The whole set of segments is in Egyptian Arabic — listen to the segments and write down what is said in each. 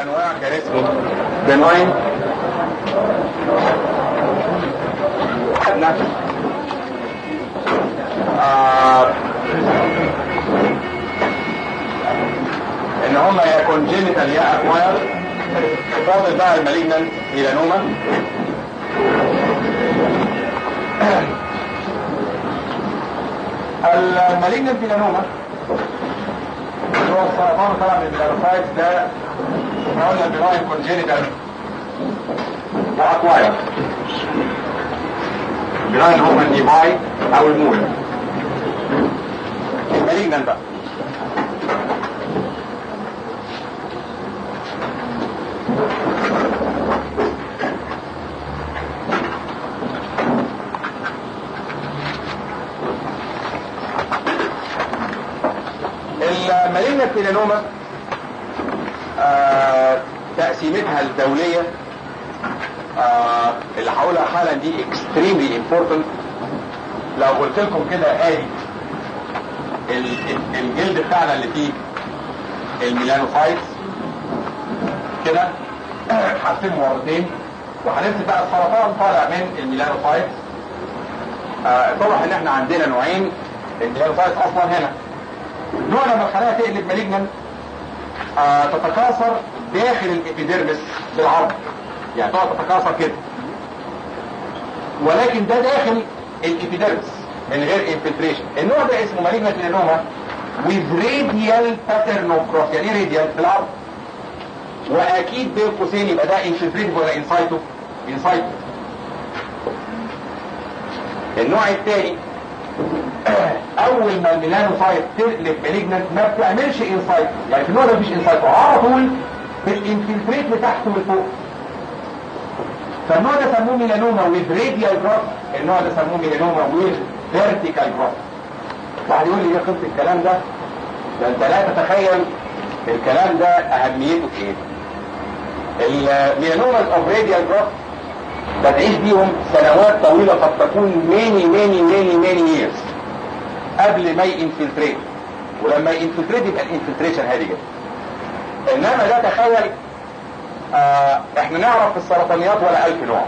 الانواع كان اسمه بناين آه ان هم يا كونجينيتال يا اكواير فاضل بقى المالجنان ميلانوما المالجنان ميلانوما اللي هو السرطان طبعا من الميلانوسايتس ده احنا قلنا بناين كونجينيتال واكواير بناين هو النيفاي او المول المالجنان بقى المالينيا ميلانوما آه تقسيمتها الدولية آه اللي هقولها حالا دي extremely important لو قلت لكم كده ادي الجلد بتاعنا اللي فيه الميلانوفايتس كده هقسمه مرتين وهنمسك بقى السرطان طالع من الميلانوفايتس آه طبعا ان احنا عندنا نوعين الميلانوفايتس اصلا هنا نوع لما الخلايا تقلب مالجنان آه تتكاثر داخل الابيديرمس بالعرض يعني تقعد تتكاثر كده ولكن ده داخل الابيديرمس من غير انفلتريشن النوع ده اسمه مالجنان ميلانوما with radial pattern of cross يعني ايه radial بالعرض واكيد بين قوسين يبقى ده انفلتريتيف ولا انسايتو انسايتو النوع الثاني اول ما الميلانوسايت تقلب مالجنانت ما بتعملش انسايت يعني في النوع ده مفيش انسايت على طول بالانفلتريت لتحت ولفوق فالنوع ده سموه ميلانوما ويز راديال جروث النوع ده سموه ميلانوما ويز فيرتيكال جروث واحد يقول لي ايه قصه الكلام ده ده انت لا تتخيل الكلام ده اهميته في ايه الميلانوما اوف راديال جروث بتعيش بيهم سنوات طويلة قد تكون ماني ماني ماني ماني ييرز قبل ما ينفلتريت ولما ينفلتريت يبقى الانفلتريشن هادي جدا انما ده تخيل آه احنا نعرف في السرطانيات ولا ألف نوع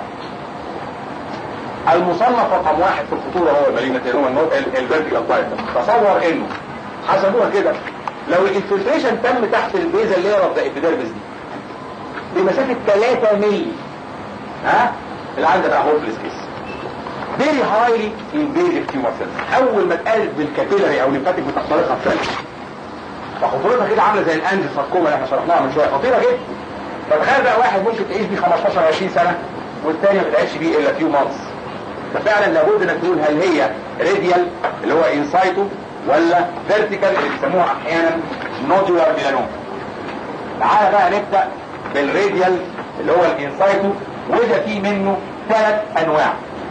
المصنف رقم واحد في الخطورة هو المالينة اللي هو الفيرتيكال تايب تصور انه حسبوها كده لو الانفلتريشن تم تحت البيزا اللي هي اوف ذا ايبيديرمس دي بمسافة 3 مللي ها العند بقى هوبلس كيس فيري هايلي انفيزيف تيومر سيلز اول ما تقلب بالكابيلاري او الليمفاتيك بتخترقها في ثانيه فخطورتها كده عامله زي الانجل ساركوما اللي احنا شرحناها من شويه خطيره جدا فتخيل بقى واحد ممكن تعيش بيه 15 20 سنه والثاني ما بتعيش بيه الا فيو مانثس ففعلا لابد انك تقول هل هي راديال اللي هو انسايتو ولا فيرتيكال اللي بيسموها احيانا نودولار ميلانوما تعالى بقى نبدا بالراديال اللي هو الانسايتو وده فيه منه ثلاث انواع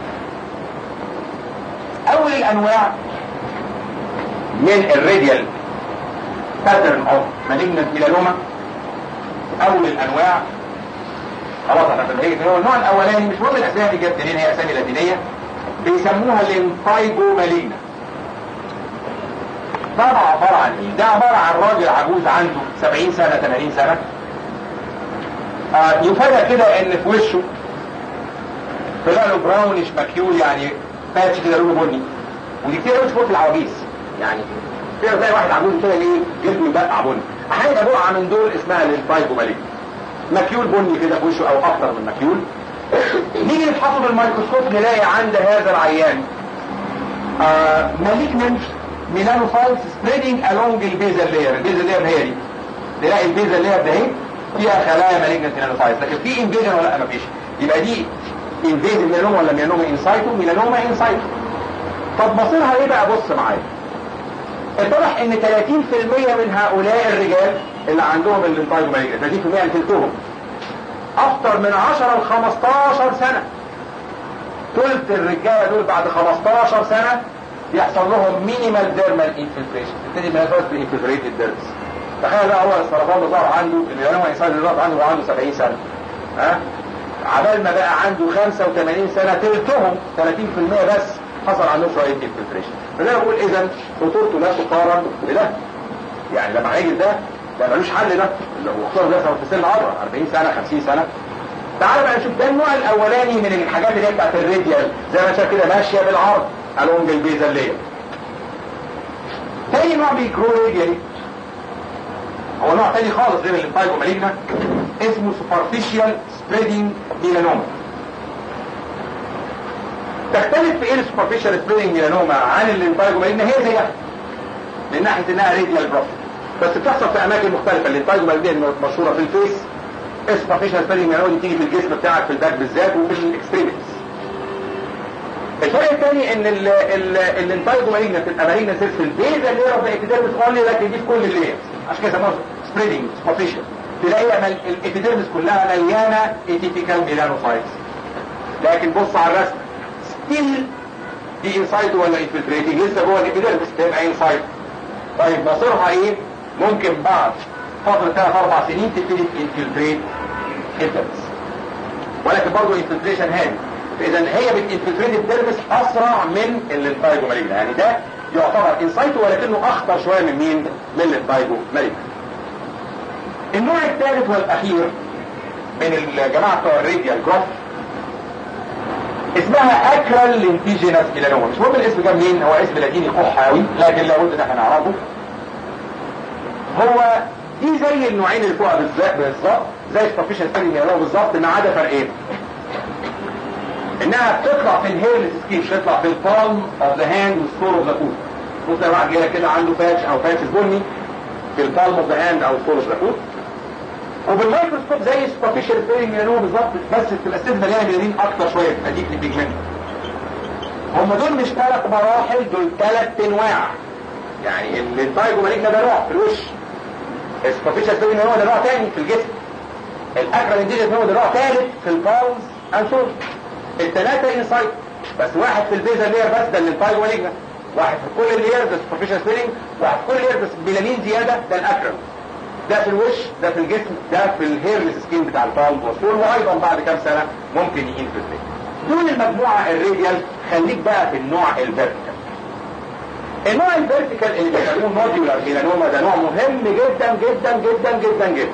اول الانواع من الراديال باترن اوف مالجنت ميلانوما اول الانواع خلاص احنا في هو النوع الاولاني مش مهم الاسامي دي جت منين هي اسامي لاتينيه بيسموها الانفايجو مالجنا ده عباره عن ايه؟ ده عباره عن راجل عجوز عنده 70 سنه 80 سنه آه يفرق كده ان في وشه طلع له براونش مكيول يعني باتش كده لونه بني ودي كتير قوي في العواجيز يعني كده زي واحد عجوز كده ليه جسمه يبقع بني احيانا بقعه من دول اسمها الانفايجومالين مكيول بني كده في وشه او اكتر من مكيول نيجي نفحصه بالميكروسكوب نلاقي عند هذا العيان آه مالجننت ميلانوسايتس سبريدنج along البيزل لاير البيزل لاير هي دي نلاقي البيزل لاير ده اهي فيها خلايا مالجننت ميلانوسايتس لكن في انفيجن ولا لا مفيش يبقى دي انفيزن ميلانوما ولا ميلانوما انسايتو ميلانوما انسايتو طب مصيرها ايه بقى بص معايا اتضح ان 30% من هؤلاء الرجال اللي عندهم الانتايجو مالجننت 30% من تلتهم اكتر من 10 ل 15 سنه ثلث الرجاله دول بعد 15 سنه يحصل لهم مينيمال ديرمال انفلتريشن تبتدي من الفاس بانفلتريت الديرمس تخيل بقى هو السرطان اللي ظهر عنده الميلانوما انسان اللي ظهر عنده وعنده 70 سنه ها عبال ما بقى عنده 85 سنه تلتهم 30% بس حصل عندهم شويه انفلتريشن فده بقول اذا خطورته لا تقارن بده يعني لما هيجي ده ده ملوش حل ده اللي هو خصوصا بيحصل في سن عمره 40 سنه 50 سنه تعال بقى نشوف ده النوع الاولاني من الحاجات اللي هي بتاعت الراديال زي ما شايف كده ماشيه بالعرض الونج البيزليه تاني نوع بيكرو راديالي هو نوع تاني خالص غير الليمفايجو مالجنا اسمه سوبرفيشال سبريدنج ميلانوما تختلف في ايه السوبرفيشال سبريدنج ميلانوما عن الليمفايجو مالجنا هي زيها من ناحيه انها راديال بروفيت بس بتحصل في اماكن مختلفه الليمفايجو مالجنا مشهوره في الفيس السوبرفيشال سبريدنج ميلانوما دي تيجي في الجسم بتاعك في الباك بالذات وفي الاكستريميتيز الفرق الثاني ان الليمفايجو مالجنا بتبقى مالجنا سيلز في البيزا اللي هي الابيديرمس اونلي لكن دي في كل الليرز عشان كده سموها سبريدنج سوبرفيشال تلاقي الابيديرمس كلها مليانه ايتيبيكال ميلانوسايتس لكن بص على الرسم ستيل دي انسايد ولا انفلتريتنج لسه جوه الابيديرمس تبقى انسايد طيب مصيرها ايه ممكن بعد فتره ثلاث اربع سنين تبتدي تنفلتريت الدرمس ولكن برضه انفلتريشن هادي فاذا هي بتنفلتريت الدرمس اسرع من الليمفايجو مالجنا يعني ده يعتبر انسايتو ولكنه اخطر شويه من مين من الليمفايجو مالجنا النوع الثالث والاخير من الجماعه بتوع الراديال جروث اسمها اكرال لينتيجينس ميلانوما مش مهم الاسم ده منين هو اسم لاتيني قحاوي لكن لابد ان احنا نعرفه هو دي زي النوعين اللي فوقها بالظبط زي سبارفيشن ستاني ميلانوما بالظبط ما عدا فرقين انها بتطلع في الهيرلس سكين بتطلع في البالم اوف ذا هاند والسكور اوف ذا فوت بص لو واحد جاي كده عنده باتش او باتش بني في البالم اوف ذا هاند او السكور اوف ذا فوت وبالميكروسكوب زي السوبرفيشال سبيرنج ميلانوما بالظبط بس بتبقى السيلز مليانه ميلانين اكتر شويه بتبقى ديب بيجمنت هم دول مش ثلاث مراحل دول ثلاث انواع يعني الليمفايجو مالجنا ده نوع في الوش السوبرفيشال سبيرنج ميلانوما ده نوع ثاني في الجسم الاكرا انديجيس ده نوع ثالث في البالز اند سورس الثلاثه انسايد بس واحد في البيزا لير بس ده الليمفايجو مالجنا واحد في كل اللير ده السوبرفيشال سبيرنج واحد في كل اللير بس ميلانين زياده ده الاكرا ده في الوش ده في الجسم ده في الهيرلس سكين بتاع البالم والسول وايضا بعد كام سنه ممكن ينفلتريت دول المجموعه الراديال خليك بقى في النوع الفيرتيكال النوع الفيرتيكال اللي بيسموه نوديولار ميلانوما ده نوع مهم جدا جدا جدا جدا جدا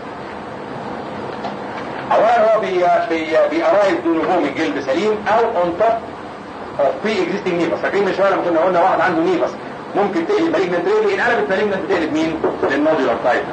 اولا هو بي بي بيقرايب دونوفوم الجلد سليم او اون توب اوف بري اكزيستنج نيفس فاكرين من شويه لما كنا قلنا واحد عنده نيفس ممكن تقلب مالجنت ريلي ان قلبت مالجنت تقلب مين؟ للنوديولار تايب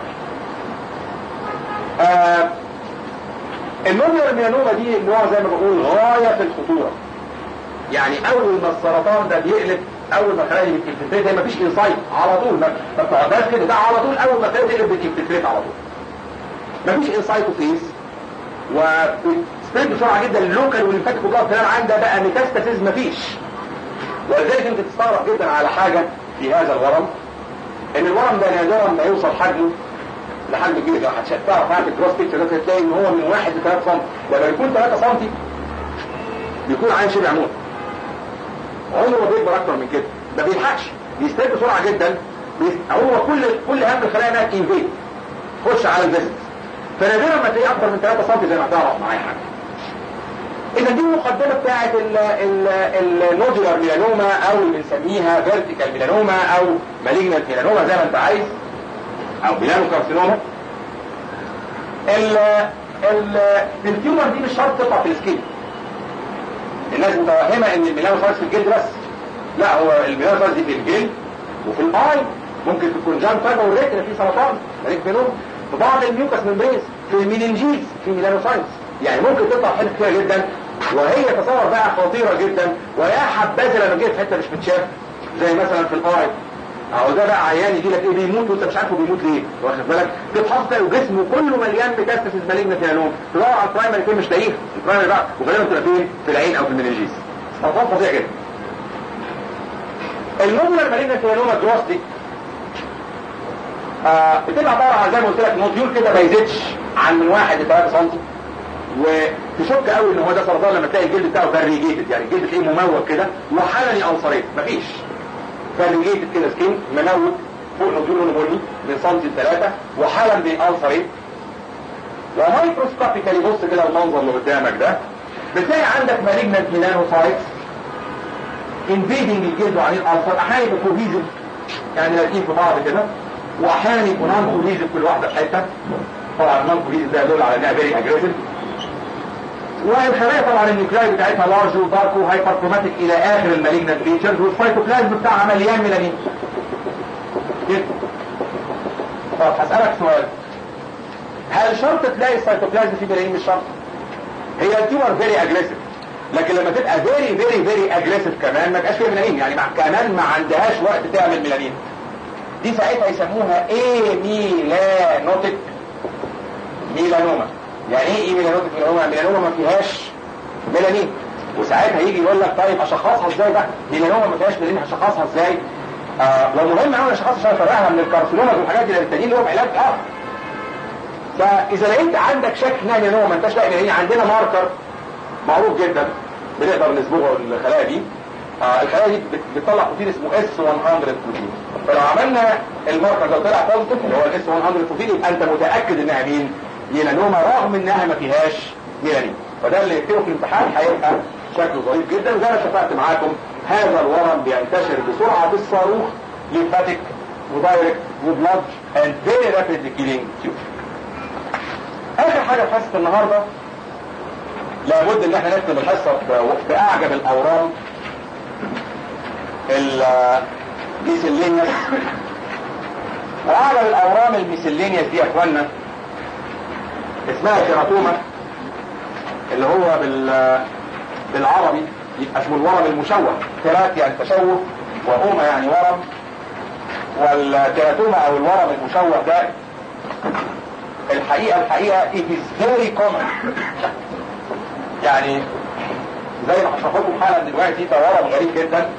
آه النوديولار ميلانوما دي نوع زي ما بقول غايه في الخطوره يعني اول ما السرطان ده بيقلب اول ما الخلايا بتنفلتريت ما فيش انسايت على طول ما بتقعدهاش كده ده على طول اول ما الخلايا تقلب بتنفلتريت على طول ما فيش انسايتوفيز وسبريد بسرعه جدا اللوكال والليمفاتيك وبلاد كلام عندها بقى ميتاستاسيز ما فيش ولذلك انت تستغرب جدا على حاجه في هذا الورم ان الورم ده نادرا ما يوصل حجمه لحد كبير لو هتعرف معاك الكروس بيكتشر ده تلاقي ان هو من 1 ل 3 سم لما يكون 3 سم بيكون عين شبه عمود عمره ما بيكبر اكتر من كده ما بيلحقش بيستجيب بسرعه جدا هو كل كل هم الخلايا انها انفيد خش على الفيزيت فنادرا ما تلاقيه اكتر من 3 سم زي ما هتعرف معايا حاجه اذا دي المقدمه بتاعت النودولار ميلانوما او اللي بنسميها فيرتيكال ميلانوما او مالجنت ميلانوما زي ما انت عايز او ميلانو كارسينوما ال ال التيومر دي مش شرط تطلع في السكين الناس متوهمه ان الميلانو سايتس في الجلد بس لا هو الميلانو سايتس دي في الجلد وفي الاي ممكن في الكونجنكتيفا والريتنا في سرطان مالك بينهم في بعض الميوكس ممبرينز في المينينجيز في ميلانو سايتس يعني ممكن تطلع حته كتير جدا وهي تصور بقى خطيره جدا ويا حبذا لما جيت في حته مش متشاف زي مثلا في الاي اهو ده بقى عيان يجي لك ايه بيموت وانت مش عارفه بيموت ليه واخد بالك تفحص تلاقي جسمه كله مليان ميتاستاسيس مالجنت ميلانوم تدور على البرايمري فين مش لاقيه البرايمري بقى وغالبا بتبقى فين في العين او في المننجيز سرطان فظيع جدا النودولار مالجنت ميلانوما دراستي آه بتبقى عباره عن زي ما قلت لك نوديول كده ما يزيدش عن من 1 ل 3 سم وتشك قوي ان هو ده سرطان لما تلاقي الجلد بتاعه فاريجيتد يعني الجلد تلاقيه مموج كده وحلني او صريت مفيش فاريجيتد كده سكين منوج فوق نوديول لونه بني من سنتي لثلاثه وحلم بالالسريت ومايكروسكوبيكالي بص كده المنظر اللي قدامك ده بتلاقي عندك مالجنت ميلانوسايتس انفيدنج الجلد وعليه الالسر احيانا يبقى كوهيزن يعني لازقين في بعض كده واحيانا يكون نون كوليزيف كل واحده في حته طبعا نون كوليزيف ده يدل على انها فيري اجريسيف والخلايا طبعا النيوكلاي بتاعتها لارج ودارك وهايبركروماتيك الى اخر المالجنت فيتشرز والسيتوبلازم بتاعها مليان ميلانين كده طب هسألك سؤال هل شرط تلاقي السيتوبلازم فيه ميلانين مش شرط؟ هي التيومر فيري اجريسيف لكن لما تبقى فيري فيري فيري اجريسيف كمان ما تبقاش فيها ميلانين يعني مع كمان ما عندهاش وقت تعمل ميلانين دي ساعتها يسموها ايه ميلانوتيك ميلانوما يعني ايه ايه ميلانوتيك ميلانوما ميلانوما ما فيهاش ميلانين وساعتها يجي يقول لك طيب اشخصها ازاي بقى ميلانوما ما فيهاش ميلانين هشخصها ازاي آه لو مهم قوي اشخاص عشان افرقها من الكارسينوما والحاجات دي لان التانيين لهم علاج اه فاذا لقيت عندك شك انها ميلانوما ما انتش لاقي ميلانين عندنا ماركر معروف جدا بنقدر نسبغه الخلايا دي آه الخلايا دي بتطلع بروتين اسمه اس 100 بروتين فلو عملنا الماركر ده طلع بوزيتيف اللي هو الاس 100 بروتين يبقى انت متاكد انها مين؟ ميلانوما رغم انها ما فيهاش ميلانين فده اللي يكتبه في الامتحان هيبقى شكله ظريف جدا وزي ما اتفقت معاكم هذا الورم بينتشر بسرعه بالصاروخ ليمفاتيك ودايركت وبلاد اند فيري رابيدلي كيلينج تيوب اخر حاجه في حصه النهارده لابد ان احنا نختم الحصه باعجب الاورام الميسلينيوس واعجب الاورام الميسلينيوس دي يا اخوانا اسمها كيراتوما اللي هو بال بالعربي يبقى اسمه الورم المشوه كيرات يعني تشوه واوما يعني ورم والكيراتوما او الورم المشوه ده الحقيقه الحقيقه it is very common يعني زي ما هشرح لكم حالا دلوقتي ده ورم غريب جدا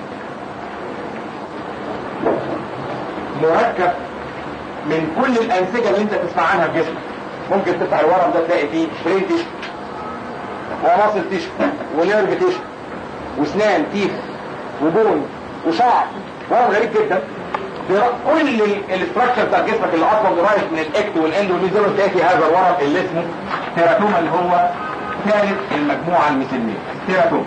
مركب من كل الانسجه اللي انت تسمع عنها في جسمك ممكن تفتح الورم ده تلاقي فيه برين تيشو ومصل تيشو ونيرف تيشو واسنان تيف وبون وشعر ورم غريب جدا كل الاستراكشر بتاع جسمك اللي اصلا قريب من الاكت والاند والميزيرو تلاقي في هذا الورم اللي اسمه تيراتوما اللي هو ثالث المجموعه الميسليه تيراتوما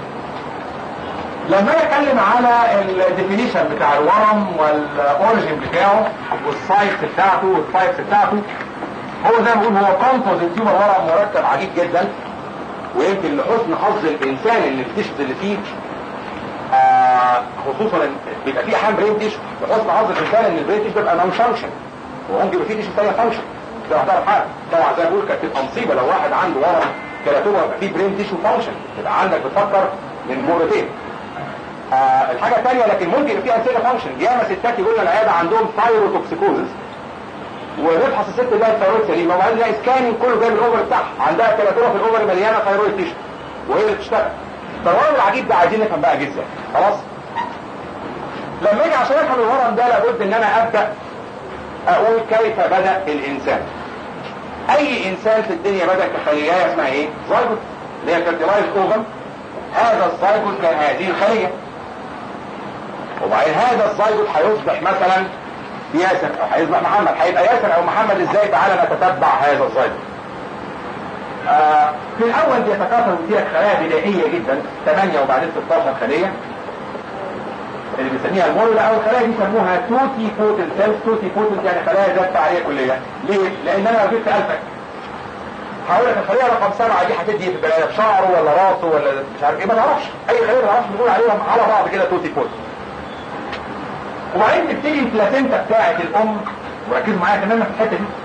لما اجي اتكلم على الديفينيشن بتاع الورم والاوريجن بتاعه والسايت بتاعته والتايبس بتاعته هو زي ما بقول هو كومبوزيت تيومر ورم مركب عجيب جدا ويمكن لحسن حظ الانسان اللي التيشوز اللي فيه آه خصوصا بيبقى فيه احيانا برين تيشو لحسن حظ الانسان ان البرين تيشو بيبقى نون فانكشن وممكن يبقى فيه تيشو ثانيه فانكشن ده هتعرف حاجه طبعا زي ما بقول كانت تبقى مصيبه لو واحد عنده ورم كيراتوما يبقى فيه برين تيشو فانكشن تبقى عندك بتفكر من مرتين آه الحاجه الثانيه لكن ممكن يبقى فيه انسجه فانكشن ياما ستات يقول لنا العياده عندهم ثايروتوكسيكوزس ونفحص الست اللي هي الثيرويد سليمه وبعدين نلاقي سكاننج كله جاي من الاوفر بتاعها عندها كيراتوما في الاوفر مليانه ثيرويد تيشو وهي اللي بتشتغل فالورم العجيب ده عايزين نفهم بقى جزء خلاص لما اجي عشان افهم الورم ده لابد ان انا ابدا اقول كيف بدا الانسان اي انسان في الدنيا بدا كخليه اسمها ايه زايجوت اللي هي كارتيلايز اوفم هذا الزايجوت كان هذه الخليه وبعدين هذا الزايجوت هيصبح مثلا ياسر او هيصبح محمد هيبقى ياسر او محمد ازاي تعالى نتتبع هذا الزايجوت آه في الاول بيتكاثر فيها خلايا بدائيه جدا 8 وبعدين 16 خليه اللي بنسميها المولولا او الخلايا دي يسموها توتي بوتنت سيلز توتي بوتنت يعني خلايا ذات فعاليه كليه ليه؟ لان انا لو جبت الفك هقول لك الخليه رقم سبعه دي هتدي في البني ادم شعره ولا راسه ولا مش عارف ايه ما تعرفش اي خليه ما تعرفش بنقول عليهم على بعض كده توتي بوتنت وبعدين تبتدي البلاتينتا بتاعت الام وركزوا معايا كمان في الحته دي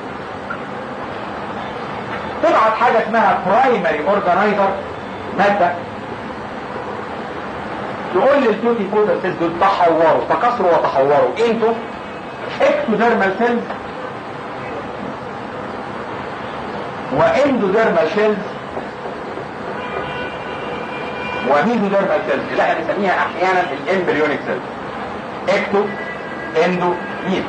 تبعت حاجة اسمها برايمري اورجانيزر مادة تقول للتوتي بوتر سيلز دول تحوروا تكاثروا وتحوروا انتوا اكتوديرمال سيلز واندوديرمال سيلز وميزوديرمال سيلز اللي احنا بنسميها احيانا الامبريونيك سيلز اكتو اندو ميل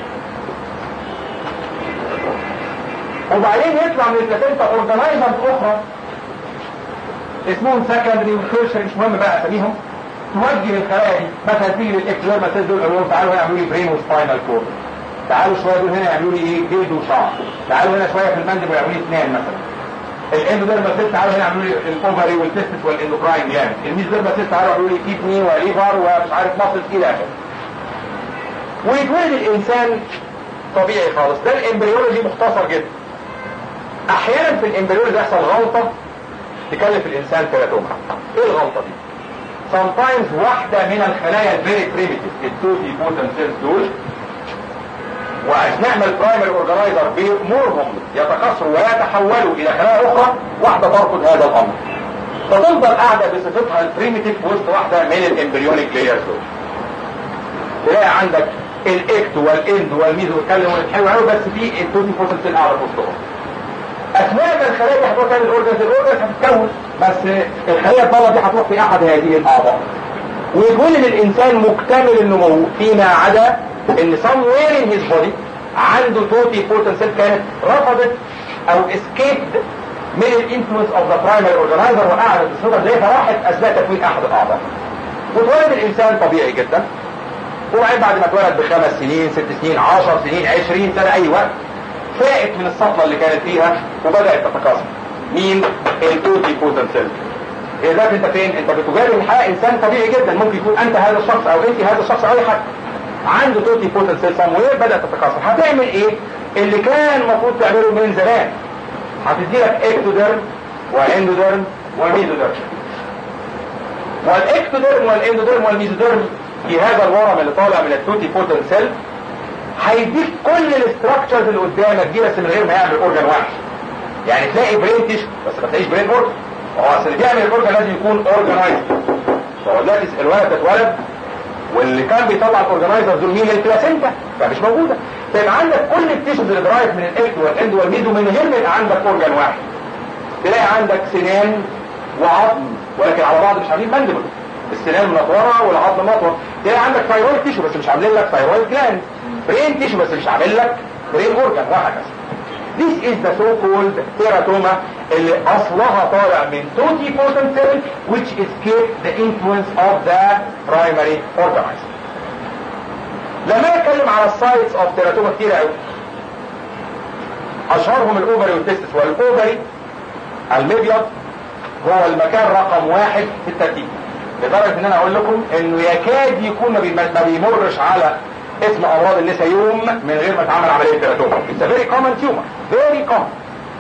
وبعدين يطلع من البلاتينتا اورجانيزرز اخرى اسمهم سكندري وثيرشري مش مهم بقى اساميهم توجه الخلايا دي مثلا تيجي للاكتوديرمال سيلز دول يقولوا تعالوا هنا اعملوا لي برين وسباينال كورد تعالوا شويه دول هنا يعملوا لي ايه جلد وشعر تعالوا هنا شويه في المندب ويعملوا لي اثنين مثلا الاندوديرمال سيلز تعالوا هنا يعملوا لي الاوفري والتستس والاندوكراين جلاند الميزوديرمال سيلز تعالوا يعملوا لي كيدني وليفر ومش عارف ماسلز الى اخره ويتولد الانسان طبيعي خالص ده الامبريولوجي مختصر جدا احيانا في الامبريولوجي يحصل غلطه تكلف الانسان تيراتوما ايه الغلطه دي sometimes واحده من الخلايا الفيري بريميتيف التوتي بوتن سيلز دول واثناء ما البرايمري اورجنايزر بيامرهم يتكاثروا ويتحولوا الى خلايا اخرى واحده ترفض هذا الامر فتفضل قاعده بصفتها البريميتيف وسط واحده من الامبريونيك لايرز دول تلاقي عندك الاكت والاند والميزو والكلم والحلو قوي بس في التوتي بوتن سيل قاعده في وسطهم اثناء ما الخلايا دي هتروح تعمل الاورجنز الاورجنز هتتكون بس الخليه الضاله دي هتروح في احد هذه الاعضاء ويكون الانسان مكتمل النمو فيما عدا ان somewhere in his body عنده توتي بوتن سيل كانت رفضت او escaped من الانفلونس اوف ذا برايمري اورجنايزر وقعدت بصفه زي فراحت اثناء تكوين احد الاعضاء واتولد الانسان طبيعي جدا وبعدين بعد ما اتولد بخمس سنين ست سنين عشر سنين عشرين سنه اي وقت فاقت من الصفله اللي كانت فيها وبدات تتكاثر مين التوتي بوتن سيل اذا انت فين انت بتجاري الحياه انسان طبيعي جدا ممكن يكون انت هذا الشخص او انت هذا الشخص او اي حد عنده توتي بوتن سيل سموير بدات تتكاثر هتعمل ايه اللي كان المفروض تعمله من زمان هتدي لك اكتوديرم واندوديرم والميزوديرم والاكتوديرم والاندوديرم والميزوديرم في هذا الورم اللي طالع من التوتي بوتن سيل هيديك كل الاستراكشرز اللي قدامك دي بس من غير ما يعمل اورجان واحد يعني تلاقي برين تيشو بس ما تلاقيش برين اورجان هو اصل اللي بيعمل الاورجان لازم يكون اورجنايزد فهو دلوقتي الولد اتولد واللي كان بيطلع الاورجنايزر دول مين البلاسينتا فمش موجوده فيبقى عندك كل التيشوز اللي درايف من الاكت والاند والميدو من غير ما يبقى عندك اورجان واحد تلاقي عندك سنان وعظم ولكن على بعض مش عاملين مندبل السنان منطوره والعظم مطور تلاقي عندك ثايرويد تيشو بس مش عاملين لك ثايرويد جلاند برين تيشو بس مش عامل لك برين اورجان وهكذا This is the so-called teratoma اللي أصلها طالع من توتي بوتن cell which escaped the influence of the primary organizer. لما نتكلم على السايتس اوف تيراتوما كتير قوي أشهرهم الأوفري والتستس والأوفري المبيض هو المكان رقم واحد في الترتيب لدرجة ان انا اقول لكم انه يكاد يكون ما بيمرش على اسم امراض النساء يوم من غير ما تعمل عمليه تيراتوما It's a very common tumor very common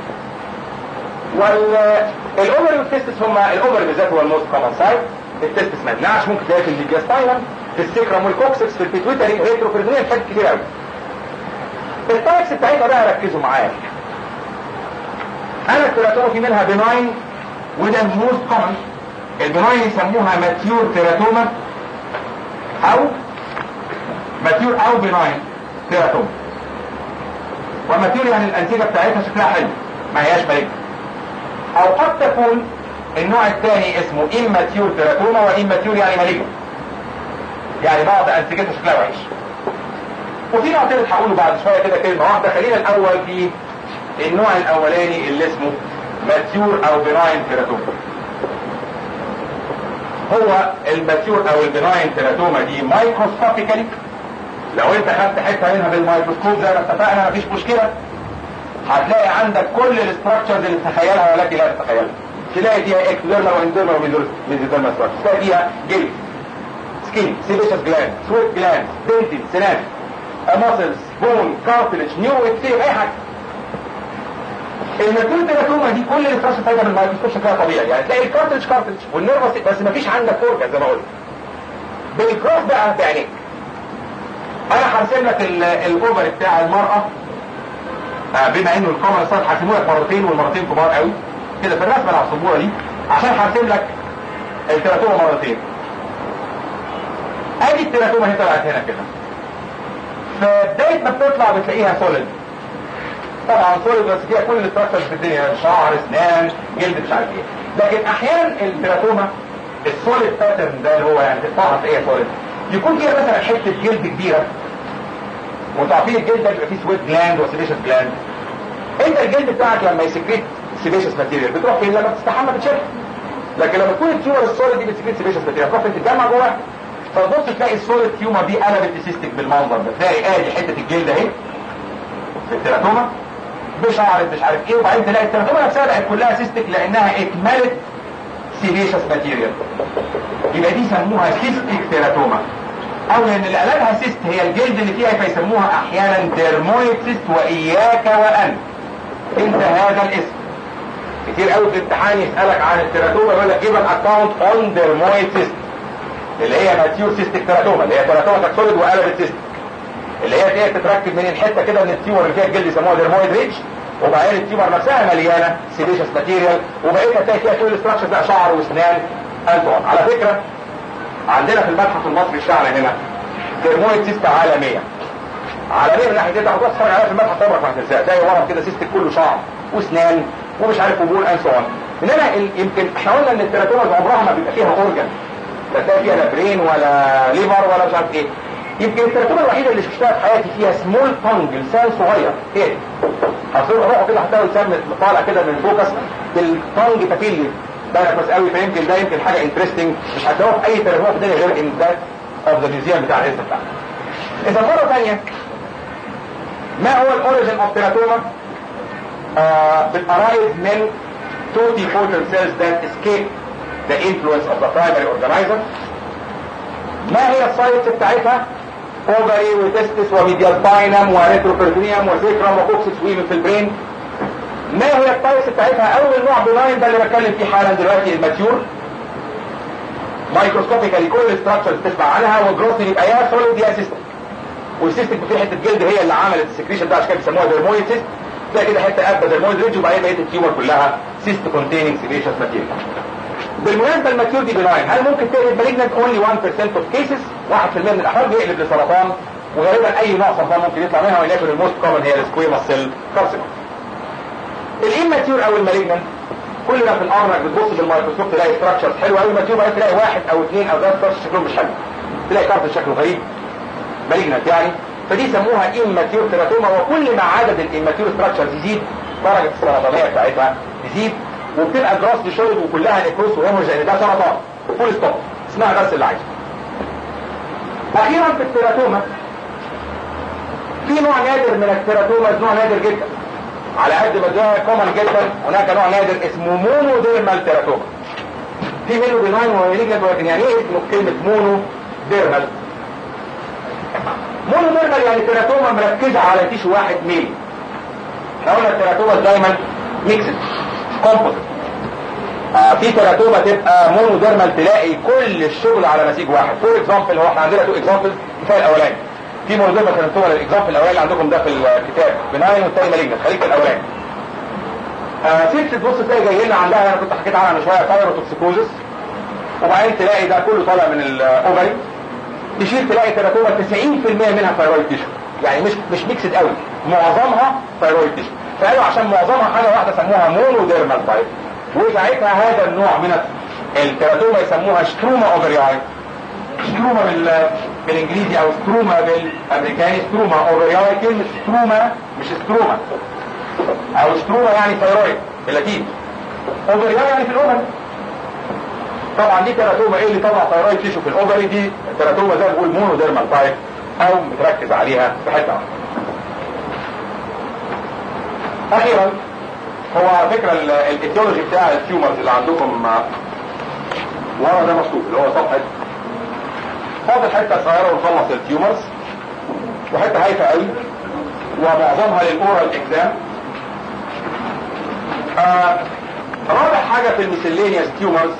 والاوفري والتستس هما الاوفري بالذات هو الموست كومن سايت التستس ما يمنعش ممكن تلاقي في الجاستاينم في السكرم والكوكسكس في البيتويتري ريتروبريتونيال حاجات كتير قوي التايبس بتاعتها بقى ركزوا معايا انا التيراتوما في منها بناين وده الموست كومن البناين يسموها ماتيور تيراتوما او ماتيور او بناين تيراتوما وماتيور يعني الانسجه بتاعتها شكلها حلو ما هياش مالجة او قد تكون النوع الثاني اسمه اماتيور تيراتوما واماتيور يعني مالجة يعني بعض انسجتها شكلها وحش وفي نوع ثالث هقوله بعد شويه كده كلمه واحده خلينا الاول في النوع الاولاني اللي اسمه ماتيور او بناين تيراتوما هو الماتيور او البناين تيراتوما دي مايكروسكوبيكالي لو انت خدت حته منها بالميكروسكوب زي ما اتفقنا مفيش مشكله هتلاقي عندك كل الاستراكشرز اللي تتخيلها والتي لا تتخيلها تلاقي فيها اكتوديرما وانديرما وميزوديرما ستراكشرز تلاقي فيها جلد سكين سيبيشس جلاند سويت جلاند دنتين سنان ماسلز بون كارتلج نيو اكسير اي حاجه الماتيور تيراتوما دي كل الاستراكشر بتاعتها بالميكروسكوب شكلها طبيعي يعني تلاقي الكارتلج كارتلج والنيرفس بس مفيش عندك اورجن زي ما قلت بالكروس بقى بعينيك انا هرسم لك الاوفر بتاع المرأة آه بما انه الكاميرا صارت هرسمه لك مرتين والمرتين كبار قوي كده في الرسمه اللي على السبوره دي عشان هرسم لك التيراتوما مرتين ادي التيراتوما هي طلعت هنا كده فبداية ما بتطلع بتلاقيها سوليد طبعا سوليد بس فيها كل الاستراكشرز في الدنيا شعر اسنان جلد مش عارف ايه لكن احيانا التيراتوما السوليد باترن ده اللي هو يعني تقطعها تلاقيها سوليد يكون فيها مثلا حته جلد كبيره وانتوا عارفين الجلد ده بيبقى فيه سويت جلاند وسيبيشس جلاند انت الجلد بتاعك لما يسكريت سيبيشس ماتيريال بتروح فين لما بتستحمى بتشيلها لكن لما تكون التيومر السوليد دي بتسكريت سيبيشس ماتيريال تروح تتجمع جواها فتبص تلاقي السوليد تيومر دي قلبت سيستك بالمنظر ده تلاقي ادي حته الجلد اهي في التيراتوما بشعر مش عارف ايه وبعدين تلاقي التيراتوما نفسها بقت كلها سيستك لانها اتملت سيبيشس ماتيريال يبقى دي سموها سيستيك تيراتوما او لان اللي قلبها سيست هي الجلد اللي فيها فيسموها احيانا ترمويد سيست واياك وان انت هذا الاسم كتير قوي في الامتحان يسالك عن التيراتوما يقول لك جيب اكونت اون درمويد سيست اللي هي ماتيور سيستيك تيراتوما اللي هي تيراتوما تكسوليد وقلبت سيست اللي هي هي تتركب من الحته كده من التيومر اللي فيها الجلد يسموها درمويد ريتش وبعدين التيومر نفسها مليانه سيليشس ماتيريال وبقيتها تلاقي فيها كل ستراكشر بقى شعر واسنان انتون على فكره عندنا في المتحف المصري بتاعنا هنا درمويد سيست عالميه عالميه من ناحيه انت هتروح تتفرج عليها في المتحف عمرك ما هتنساها تلاقي ورا كده سيست كله شعر واسنان ومش عارف قبول ان سو انما يمكن احنا قلنا ان التيراتومز عمرها ما بيبقى فيها اورجن لا تلاقي فيها لا برين ولا ليفر ولا مش عارف ايه يمكن الترتيبه الوحيده اللي شفتها في حياتي فيها سمول تانج لسان صغير ايه هتصير روحه كده هتلاقي لسان طالع كده من فوكس بالتانج بابيلي بالك بس قوي فيمكن ده يمكن حاجه انترستنج مش هتلاقوها في اي ترجمه في الدنيا غير ان ذات اوف ذا ميوزيوم بتاع الاسم بتاعنا اذا مره ثانيه ما هو الاوريجن اوف تيراتوما بتارايز من توتي بوتل سيلز ذات اسكيب the influence of the primary organizer ما هي السايتس بتاعتها اوفري وتستس وميديال باينم وريتروبرتونيوم وسيكرم وكوكسس ويمن في البرين ما هي التايبس بتاعتها اول نوع بناين ده اللي بتكلم فيه حالا دلوقتي الماتيور مايكروسكوبيكالي كل الستراكشرز تسمع عنها وجروث يبقى يا سوليد يا سيستم والسيستم في حته جلد هي اللي عملت السكريشن ده عشان كده بيسموها درمويد سيست تلاقي كده حته قبه درمويد ريدج وبعدين بقيه التيومر كلها سيست كونتيننج سيليشس ماتيريال بالمناسبه الماتيور دي بناين هل ممكن تقلب مالجنت اونلي 1% اوف كيسز 1% من الاحوال بيقلب لسرطان وغالبا اي نوع سرطان ممكن يطلع منها ولكن الموست كومن هي السكويما سيل كارسينوم الاماتيور او المالجنت كل ده في الامر انك بتبص بالميكروسكوب تلاقي ستراكشرز حلوه قوي ماتيور بعدين تلاقي واحد او اثنين او ثلاثه ستراكشرز شكلهم مش حلو تلاقي كارت شكله غريب مالجنت يعني فدي سموها اماتيور تيراتوما وكل ما عدد الاماتيور ستراكشرز يزيد درجه السرطانيه بتاعتها تزيد وبتبقى جراس دي شولد وكلها نيكروس وهيمورج لان ده سرطان فول ستوب اسمها بس اللي عايزه اخيرا في التيراتوما في نوع نادر من التيراتوما نوع نادر جدا على قد ما ده كومن جدا هناك نوع نادر اسمه مونو ديرمال تيراتوما في منه بناين ومالجنت ولكن يعني ايه اسمه كلمه مونو ديرمال مونو ديرمال يعني تيراتوما مركزه على تيشو واحد ميل احنا قلنا التيراتوما دايما ميكسد كومبوزيت آه في تيراتوما تبقى مونو ديرمال تلاقي كل الشغل على مسيج واحد فور اكزامبل هو احنا عندنا تو اكزامبل الكفايه الاولاني في مونو ديرمال تيراتوما الاكزامبل الاولاني اللي عندكم ده في الكتاب بناين والتاني مالجنت خليك الاولاني آه سيكس تبص تلاقي جاي لنا عندها انا كنت حكيت عنها من شويه بايروتوكسيكوزس وبعدين تلاقي ده كله طالع من الاوفري تشيل تلاقي تيراتوما 90% منها ثايرويد تيشو يعني مش مش ميكسد قوي معظمها ثايرويد تيشو فقالوا عشان معظمها حاجه واحده سموها مونو ديرمال تايب وساعتها هذا النوع من التيراتوما يسموها ستروما اوفرياي ستروما بال... بالانجليزي او ستروما بالامريكاني ستروما اوفرياي كلمه ستروما مش ستروما او ستروما يعني ثايرويد باللاتين اوفرياي يعني في الاوفري طبعا دي تيراتوما ايه اللي طلع ثايرويد تيشو في الاوفري دي تيراتوما زي ما بنقول مونو ديرمال تايب او متركز عليها في حته واحده اخيرا هو على فكره الايديولوجي بتاع التيومرز اللي عندكم ورا ده مكتوب اللي هو صفحه فاضل حته صغيره ونخلص التيومرز وحته هايفه قوي ومعظمها للاورال اكزام آه رابع حاجه في الميسلينيوس تيومرز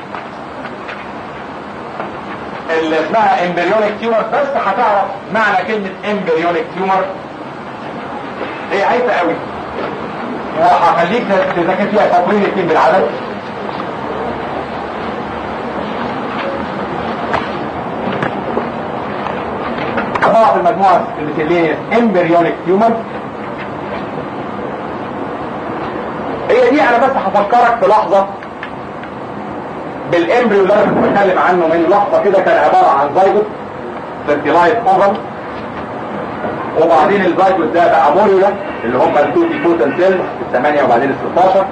اللي اسمها امبريونيك تيومر بس هتعرف معنى كلمه امبريونيك تيومر هي هايفه قوي وهخليك تذاكر فيها تطوير الاثنين بالعدد طبعا في المجموعة المثلية امبريونيك تيومر هي دي انا بس هفكرك في لحظة بالامبريو اللي انا كنت بتكلم عنه من لحظة كده كان عبارة عن زيجوت فيرتيلايز اوفر وبعدين الزيجوت ده بقى موريولا اللي هم التوتي بوتن سيلز الثمانية وبعدين ال 16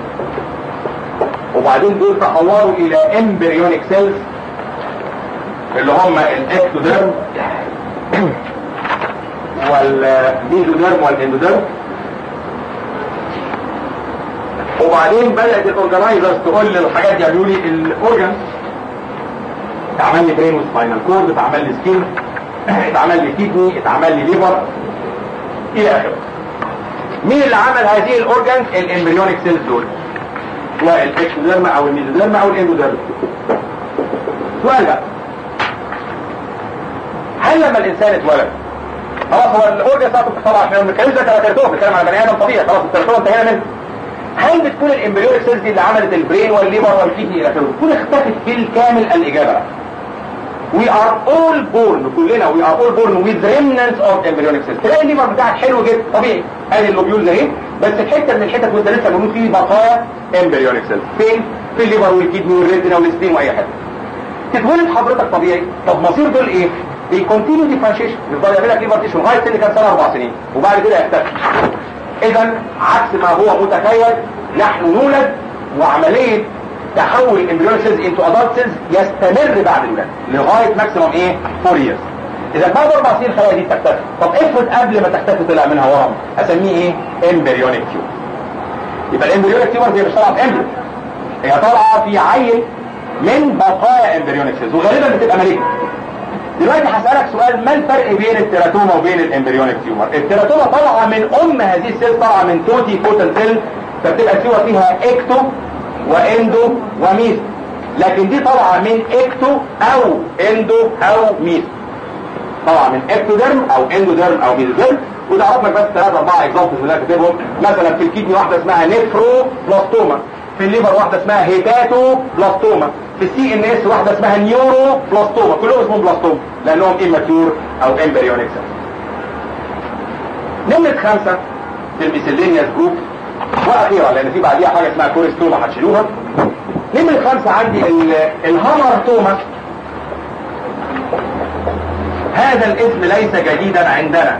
وبعدين دول تحولوا الى امبريونيك سيلز اللي هم الاكتوديرم والميزوديرم والاندوديرم وبعدين بدأت الاورجنايزرز تقول للحاجات دي قالوا لي الاورجن اتعمل لي برين وسباينال كورد اتعمل لي سكين اتعمل لي كيدني اتعمل لي ليفر الى اخره مين اللي عمل هذه الاورجانز الامبريونيك سيلز دول سواء الاكسوديرما او الميزوديرما او الاندوديرما سؤال بقى هل لما الانسان اتولد خلاص هو الاورجن بتاعته طبعا احنا ما بنتكلمش ده كاركتيرتوم بنتكلم على بني ادم طبيعي خلاص الكاركتيرتوم انتهينا منه هل بتكون الامبريونيك سيلز دي اللي عملت البرين والليبر والكيدني الى اخره بتكون اختفت بالكامل الاجابه We are all born كلنا we are all born with remnants of embryonic cells تلاقي الليبر بتاعك حلو جدا طبيعي ادي اللوبيولز اهي بس الحته من الحتت وانت لسه موجود فيه بقايا embryonic cells فين؟ في الليبر والكيدني والريتنا والسبين واي حته تتولد حضرتك طبيعي طب مصير دول ايه؟ بيكونتينيو ديفرنشيشن يفضل يعمل لك ليبر تيشو لغايه سن كام سنه اربع سنين وبعد كده يختفي اذا عكس ما هو متخيل نحن نولد وعمليه تحول الامبريونيك سيلز انتو ادلت سيلز يستمر بعد الولاده لغايه ماكسيموم ايه 4 years اذا بعد اربع سنين الخلايا دي تختفي طب افرض قبل ما تختفي طلع منها ورم اسميه ايه امبريونيك تيوب يبقى الامبريونيك تيوب هي مش طالعه في امبريو هي طالعه في عيل من بقايا امبريونيك سيلز وغالبا بتبقى مالجنت دلوقتي هسألك سؤال ما الفرق بين التيراتوما وبين الامبريونيك تيومر التيراتوما طالعه من ام هذه السيل طالعه من توتي فوتال سيل فبتبقى التيومر فيها اكتو واندو وميز لكن دي طالعه من اكتو او اندو او ميز طالعه من اكتوديرم او اندوديرم او ميزوديرم وده اعرف لك بس ثلاثة اربعة اكزامبلز اللي انا كاتبهم مثلا في الكيدني واحدة اسمها نيفرو بلاستوما في الليفر واحدة اسمها هيباتو بلاستوما في السي ان اس واحدة اسمها نيورو بلاستوما كلهم اسمهم بلاستوما لانهم اماتيور او امبريونيك نمرة خمسة في الميسلينياس جروب واخيرا لان في بعديها حاجة اسمها كوريستوما هتشيلوها نمرة خمسة عندي الهامرتوما هذا الاسم ليس جديدا عندنا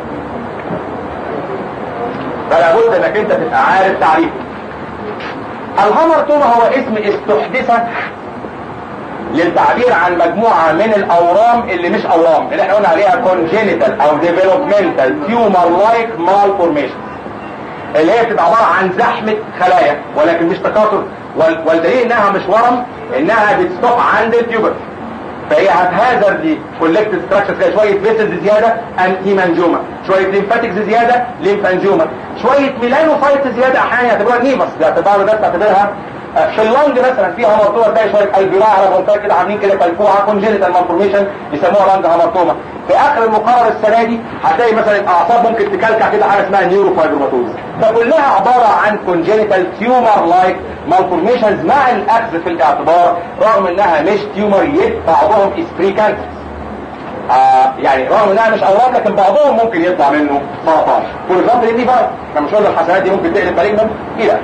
فلا بد انك انت تبقى عارف تعريفه الهامرتوما هو اسم استحدث للتعبير عن مجموعة من الأورام اللي مش أورام اللي احنا قلنا عليها congenital أو developmental tumor like malformation اللي هي بتبقى عبارة عن زحمة خلايا ولكن مش تكاثر والدليل انها مش ورم انها بتستوب عند التيوبر فهي هتهازر كولكتد ستراكشرز كده شويه فيسلز زياده انتيمانجوما شويه ليمفاتكس زياده ليمفانجوما شويه ميلانوسايت زياده احيانا يعتبروها نيفس باعتبار ده تعتبرها في اللنج مثلا فيها هامرتوما تلاقي شويه البيراء على بنطاق كده عاملين كده كالكوعه كونجينيتال مالفورميشن يسموها لنج هامرتوما في اخر المقرر السنه دي هتلاقي مثلا الاعصاب ممكن تكلكع كده حاجه اسمها نيوروفايبروماتوز فكلها عباره عن كونجينيتال تيومر لايك مالفورميشنز مع الاخذ في الاعتبار رغم انها مش تيومر يت بعضهم اسبريكانت آه يعني رغم انها مش اورام لكن بعضهم ممكن يطلع منه سرطان فور اكزامبل دي بقى احنا مش قلنا الحسنات دي ممكن تقلب مالجنت الى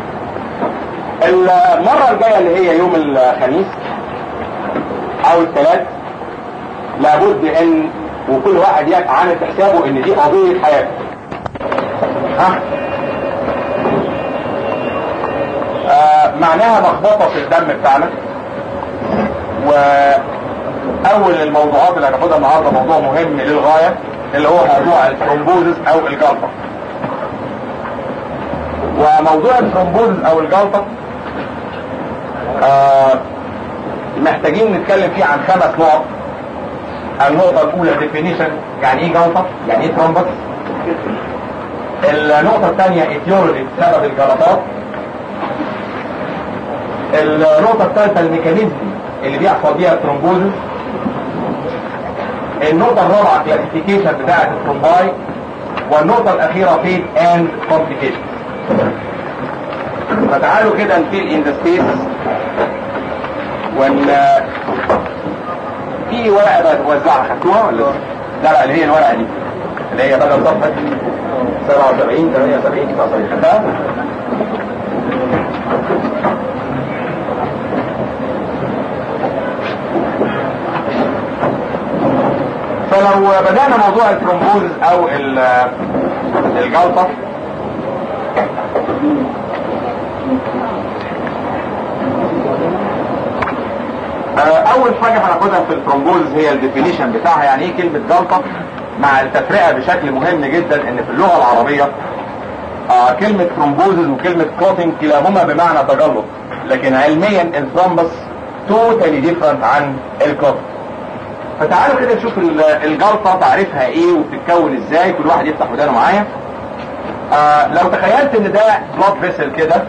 المرة الجاية اللي هي يوم الخميس او الثلاث لابد ان وكل واحد يبقى عامل في حسابه ان دي قضية حياته ها آه معناها مخبطة في الدم بتاعنا واول الموضوعات اللي هناخدها النهارده موضوع مهم للغاية اللي هو موضوع الثرومبوزس او الجلطة وموضوع الثرومبوزس او الجلطة آه محتاجين نتكلم فيه عن خمس نقط النقطة الأولى definition يعني إيه جلطة؟ يعني إيه ترومبس؟ النقطة الثانية etiology سبب الجلطات النقطة الثالثة الميكانيزم اللي بيحصل بيها الترومبوزس النقطة الرابعة كلاسيفيكيشن بتاعة الترومباي والنقطة الأخيرة فيت اند كومبليكيشن فتعالوا كده نفيل ان ذا سبيس وان في ورقه بقى توزعها خدتوها ولا لا لا اللي هي الورقه دي اللي هي بدل صفحه 77 78 79 خدتها فلو بدأنا موضوع الترومبوز او الجلطة اول حاجة هناخدها في الترومبوز هي الديفينيشن بتاعها يعني ايه كلمة جلطة مع التفرقة بشكل مهم جدا ان في اللغة العربية آه كلمة ترومبوزز وكلمة كلوتنج كلاهما بمعنى تجلط لكن علميا الثرومبس توتالي ديفرنت عن الكلوت فتعالوا كده نشوف ال- الجلطه تعرفها ايه وبتتكون ازاي كل واحد يفتح ودانه معايا آه لو تخيلت ان ده بلاد فيسل كده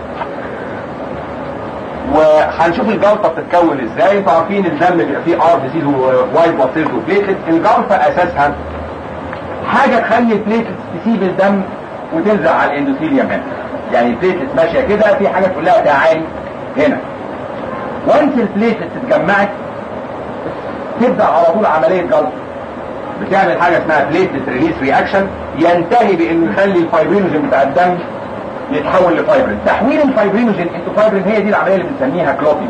وهنشوف الجلطه بتتكون ازاي انتوا عارفين الدم بيبقى فيه ار بي سيز ووايت بلاد سيلز وبليتلت الجلطه اساسها حاجه تخلي البليتلت تسيب الدم وتنزل على الاندوثيليوم هنا يعني البليتلت ماشيه كده في حاجه تقول لها تعالي هنا وانس البليتلت اتجمعت تبدا على طول عمليه جلطه بتعمل حاجه اسمها بليتلت ريليس رياكشن ينتهي بانه يخلي الفايبرينوجين بتاع الدم يتحول لفايبرين تحويل الفايبرينوجين انتو فايبرين هي دي العمليه اللي بنسميها كلوتينج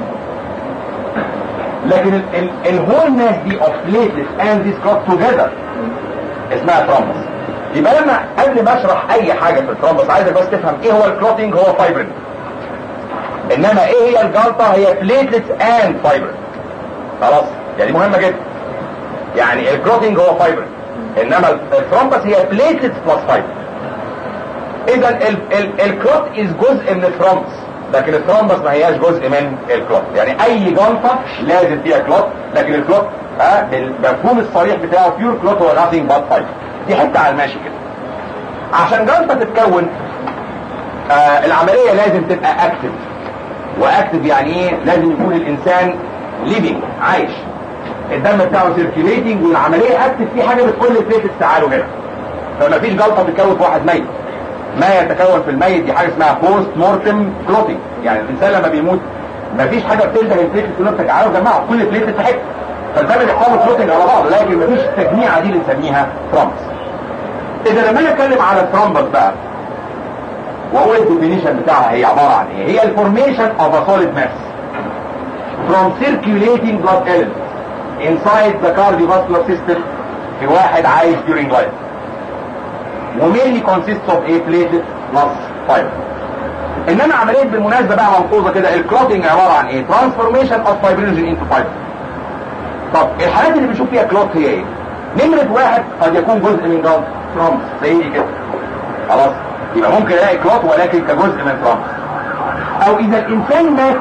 لكن الهولنس دي اوف بليتلت اند ذيس كلوت توجذر اسمها ترومبس يبقى لما قبل ما اشرح اي حاجه في الترومبس عايزك بس تفهم ايه هو الكلوتينج هو فايبرين انما ايه هي الجلطه هي بليتلت اند فايبرين خلاص يعني مهمه جدا يعني الكلوتينج هو فايبرين انما الترومبس هي بليتلت بلس فايبرين اذا الكلوت از جزء من الترومبس لكن الترومبس ما هياش جزء من الكلوت يعني اي جلطه لازم فيها كلوت لكن الكلوت ها بالمفهوم الصريح بتاعه بيور كلوت هو nothing but fiber دي حته على الماشي كده عشان جلطه تتكون آه العمليه لازم تبقى اكتف واكتف يعني ايه لازم يكون الانسان ليفينج عايش الدم بتاعه سيركيوليتنج والعمليه اكتف في حاجه بتقول للبليتس تعالوا هنا فما فيش جلطه بتكون في واحد ميت ما يتكون في الميت دي حاجه اسمها بوست مورتم كلوتينج يعني الانسان لما بيموت ما فيش حاجه بتنتهي البليتس تقول لهم تعالوا يا جماعه كل بليتس في حته فالدم بيحصل كلوتينج على بعض لكن ما فيش التجميعه دي اللي نسميها ترومبس اذا لما انا اتكلم على الترومبس بقى واقول الديفينيشن بتاعها هي عباره عن ايه هي الفورميشن اوف ا solid mass from circulating blood elements inside the cardiovascular system في واحد عايش during life ومينلي consists of a platelet plus fiber انما عمليه بالمناسبه بقى منقوصه كده الكلوتنج عباره عن ايه ترانسفورميشن اوف فايبرينوجين انتو فايبر طب الحالات اللي بنشوف فيها كلوت هي ايه نمره واحد قد يكون جزء من جلد ترامبس زي دي كده خلاص يبقى ممكن الاقي كلوت ولكن كجزء من ترامبس او اذا الانسان مات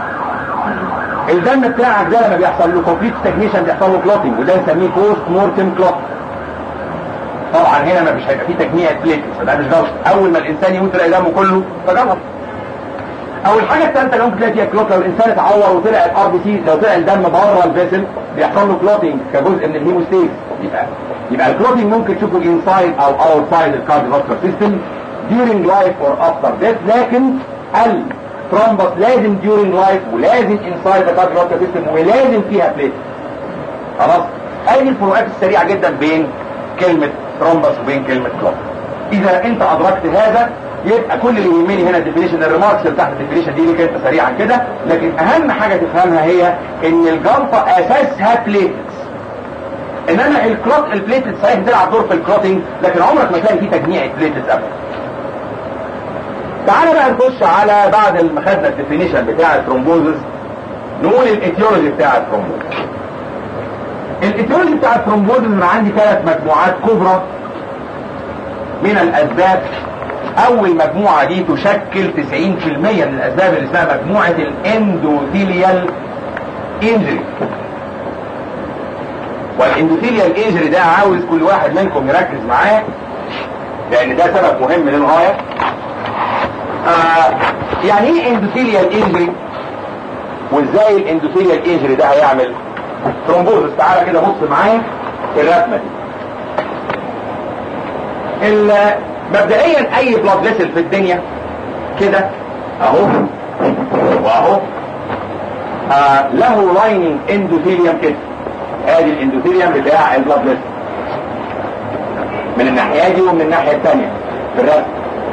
الدم بتاعك ده لما بيحصل له كومبليت ستاجنيشن بيحصل له كلوتنج وده نسميه بوست مورتم كلوت طبعا هنا ما مش هيبقى فيه تجميع بليتس فده مش جلط اول ما الانسان يموت تلاقي دمه كله فجلط او الحاجه الثالثه اللي ممكن تلاقي فيها كلوت لو الانسان اتعور وطلع الار بي سي لو طلع الدم بره الفيسل بيحصل له كلوتنج كجزء من الهيموستيز يبقى يبقى الكلوتنج ممكن تشوفه انسايد او اوتسايد الكارديوفاسكولار سيستم during life or after death لكن الترومبس لازم during life ولازم inside the cardiovascular system ولازم فيها بليت خلاص ادي الفروقات السريعه جدا بين كلمه ترومبس وبين كلمه كلوت اذا انت ادركت هذا يبقى كل اللي يهمني هنا الديفينيشن الريماركس اللي تحت الديفينيشن دي ليك انت سريعا كده لكن اهم حاجه تفهمها هي ان الجلطه اساسها بليتس انما الكلوت البليتس صحيح بتلعب دور في الكلوتنج لكن عمرك ما تلاقي فيه تجميع بليتس ابدا تعالى بقى نخش على بعد ما خدنا الديفينيشن بتاع الثرومبوزز نقول الايتيولوجي بتاع الثرومبوز الايتيولوجي بتاع الثرومبوزز انا عندي ثلاث مجموعات كبرى من الاسباب اول مجموعة دي تشكل 90% من الاسباب اللي اسمها مجموعة الاندوثيليال انجري والاندوثيليال انجري ده عاوز كل واحد منكم يركز معاه لان ده سبب مهم للغاية آه يعني ايه اندوثيليال انجري وازاي الاندوثيليال انجري ده هيعمل ثرومبوزس تعالى كده بص معايا الرسمه دي مبدئيا اي بلاد فيسل في الدنيا كده اهو واهو آه له لايننج اندوثيليوم كده ادي الاندوثيليوم بتاع البلاد فيسل من الناحيه دي ومن الناحيه الثانيه في الرسم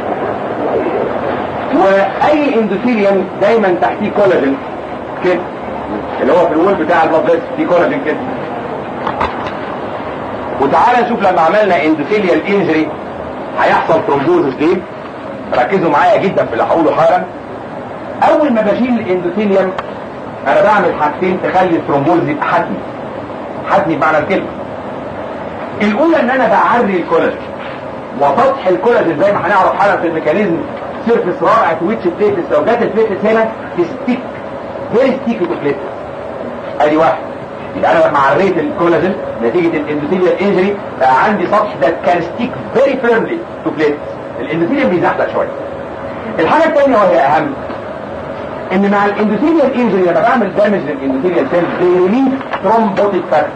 واي اندوثيليوم دايما تحتيه كولاجين كده اللي هو في الوول بتاع البلاد فيسل فيه كولاجين كده وتعالى نشوف لما عملنا اندوثيليال انجري هيحصل ثرومبوزس ليه ركزوا معايا جدا في اللي هقوله حالا اول ما بشيل الاندوثيليوم انا بعمل حاجتين تخلي الثرومبوز يبقى حتمي حتمي بمعنى الكلمه الاولى ان انا بعري الكولاجين وسطح الكولاجين زي ما هنعرف حالا في الميكانيزم سيرفس رائع تويتش بليتس لو جت البليتس هنا تستيك فيري ستيكي تو بليتس ادي واحد يبقى انا لما عريت الكولاجين نتيجه الاندوثيليال انجري بقى عندي سطح ده كان ستيك فيري فيرملي تو بليتس الاندوثيليال بيزحلق شويه الحاجه الثانيه وهي اهم ان مع الاندوثيليال انجري لما بعمل دامج للاندوثيليال سيل بيريليف ثرومبوتيك فاكتور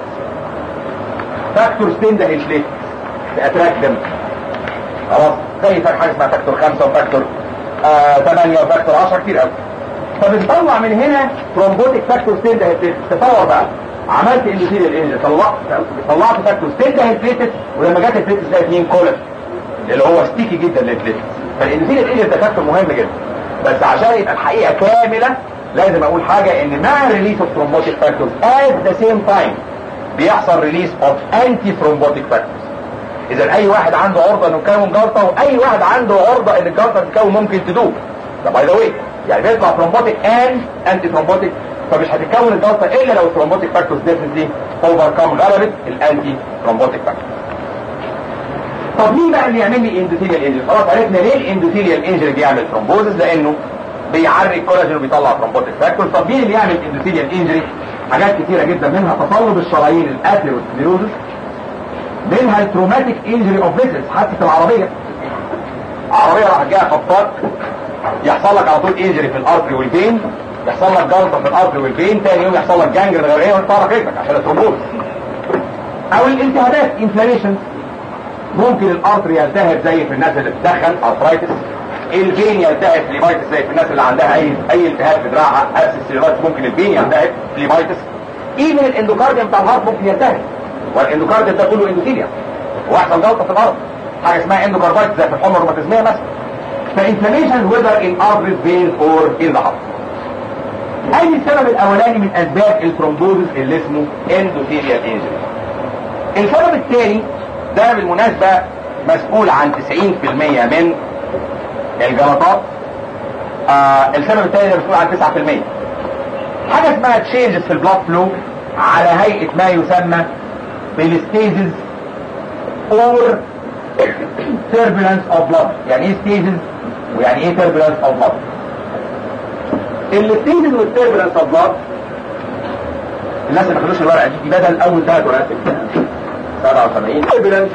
فاكتور ستيند انفليت اتراك دم خلاص زي حاجه اسمها فاكتور 5 وفاكتور 8 وفاكتور 10 كتير قوي فبنطلع من هنا ثرومبوتيك فاكتور ستيند انفليت تصور بقى عملت اندوثيليال انجري طلعت طلعت فاكتور ستيند انفليت ولما جت الفليتس لقيت مين كولج اللي هو ستيكي جدا للفليتس فالاندوثيليال انجري ده فاكتور مهم جدا بس عشان يبقى الحقيقه كامله لازم اقول حاجه ان مع ريليس اوف ثرومبوتيك فاكتورز ات ذا سيم تايم بيحصل ريليس اوف انتي ثرومبوتيك فاكتورز اذا اي واحد عنده عرضه انه يكون جلطه واي واحد عنده عرضه ان الجلطه تتكون ممكن تدوب ده باي ذا واي يعني بيطلع ثرومبوتيك اند انتي ثرومبوتيك فمش هتتكون الجلطه الا لو الثرومبوتيك فاكتورز ديفنتلي اوفر كام غلبت الانتي ثرومبوتيك فاكتورز طب مين بقى اللي يعمل لي اندوثيليال انجري خلاص عرفنا ليه الاندوثيليال انجري بيعمل ثرومبوزس لانه بيعري الكولاجين وبيطلع ثرومبوتيك فاكتور طب مين اللي يعمل اندوثيليال انجري حاجات كتيره جدا منها تصلب الشرايين الاثيروسكليروزس منها التروماتيك انجري اوف فيسلز حادثه العربيه عربيه راح جايه خبطاك يحصل لك على طول انجري في الارتري والفين يحصل لك جلطه في الارتري والفين تاني يوم يحصل لك جانجر غير وتفرق رجلك عشان الثرومبوز او الالتهابات انفلاميشن ممكن الارتري يلتهب زي في الناس اللي بتدخن ارثرايتس الفين يلتهب فليبايتس زي في الناس اللي عندها اي اي التهاب في دراعها ابسس ممكن الفين يلتهب فليبايتس ايفن الاندوكارديوم بتاع الهارت ممكن يلتهب والاندوكارديوم ده كله اندوثيليا ويحصل جلطه في الارض حاجه اسمها اندوكاردايتس زي في الحمى الروماتيزميه مثلا فانفلاميشن whether in arteries vein or in the heart اي السبب الاولاني من اسباب الثرومبوزس اللي اسمه اندوثيليال انجري السبب الثاني ده بالمناسبة مسؤول عن 90% من الجلطات آه السبب الثاني ده مسؤول عن 9% حاجة اسمها تشينجز في البلاد فلو على هيئة ما يسمى بالستيزز اور turbulence of blood يعني ايه ستيزز ويعني ايه turbulence of blood الستيزز والturbulence of blood الناس اللي ما خدوش الورقة دي, دي بدل اول ثلاث ورقات 77 turbulence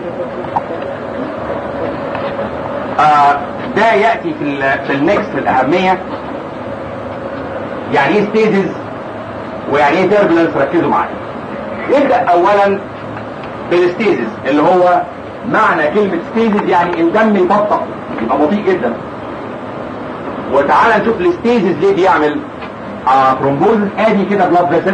آه ده يأتي في ال في النكست الأهمية يعني ايه ستيزز ويعني ايه turbulence ركزوا معايا نبدأ أولا بالستيزز اللي هو معنى كلمة ستيزز يعني الدم يبطأ يبقى بطيء جدا وتعالى نشوف الستيزز ليه بيعمل آه ترومبوزس ادي كده بلاد فيسل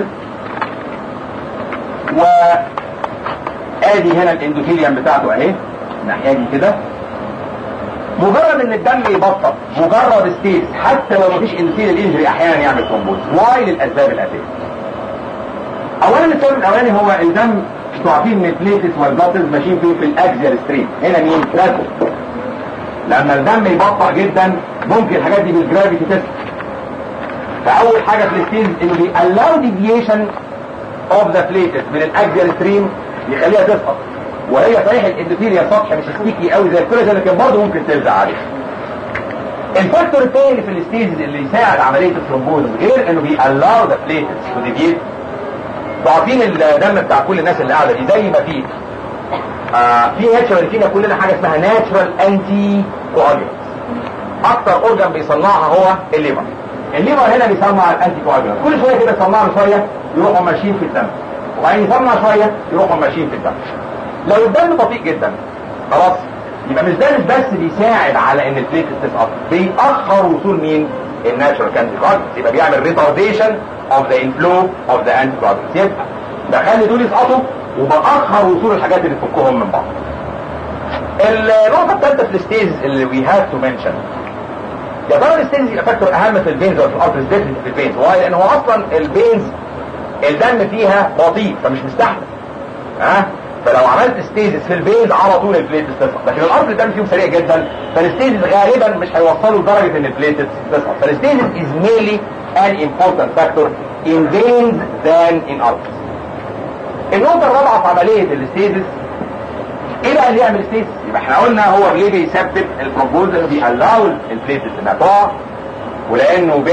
و ادي هنا الاندوثيليوم بتاعته اهي الناحيه دي كده مجرد ان الدم يبطأ مجرد ستيز حتى لو مفيش اندوثيليال انجري احيانا يعمل ترومبوز واي للاسباب الاتيه اولا السبب الاولاني هو الدم انتوا عارفين ان البليتس والبلاتس ماشيين فيه في الاكزيال ستريم هنا مين تراتو لما الدم يبطأ جدا ممكن الحاجات دي بالجرافيتي تسقط فاول حاجه في الستيز انه بيألاو ديفيشن اوف ذا بليتس من الاكزيال ستريم يخليها تسقط وهي صحيح الاندوثيليا سطح مش ستيكي قوي زي الكولاجين لكن برضه ممكن تلزق عليه الفاكتور الثاني في الستيجز اللي يساعد عمليه الثرومبوز غير انه بيألاو ذا بليتس تو ديفيت عارفين الدم بتاع كل الناس اللي قاعده دي زي ما في آه في ناتشورال فينا كلنا حاجه اسمها ناتشورال انتي كواجولانت اكتر اورجان بيصنعها هو الليفر الليفر هنا بيصنع الانتي كواجولانت كل شويه كده يصنع له شويه يروحوا ماشيين في الدم وبعدين يصنع شويه يروحوا ماشيين في الدم لو الدم بطيء جدا خلاص يبقى مش ده مش بس بيساعد على ان البليت تسقط بيأخر وصول مين الناتشورال انتي كواجولانت يبقى بيعمل ريتارديشن اوف ذا انفلو اوف ذا انتي كواجولانت يبقى بخلي دول يسقطوا وبأخر وصول الحاجات اللي تفكهم من بعض النقطة الثالثة في الستيز اللي وي هاف تو منشن يا ترى الستيز يبقى فاكتور اهم في البينز ولا في الارترز ديفنت في البينز واي لان هو اصلا البينز الدم فيها بطيء فمش مستحمل ها أه؟ فلو عملت ستيزز في البينز على طول البليتس تسقط لكن الارض الدم فيهم سريع جدا فالستيزز غالبا مش هيوصلوا لدرجه ان البليتس تسقط فالستيزز is mainly an important factor in veins than in arteries النقطة الرابعة في عملية الاستيزس ايه بقى اللي يعمل ستيزس؟ يبقى احنا قلنا هو ليه بيسبب البروبوزل بيألاو البليتس انها تقع ولانه بي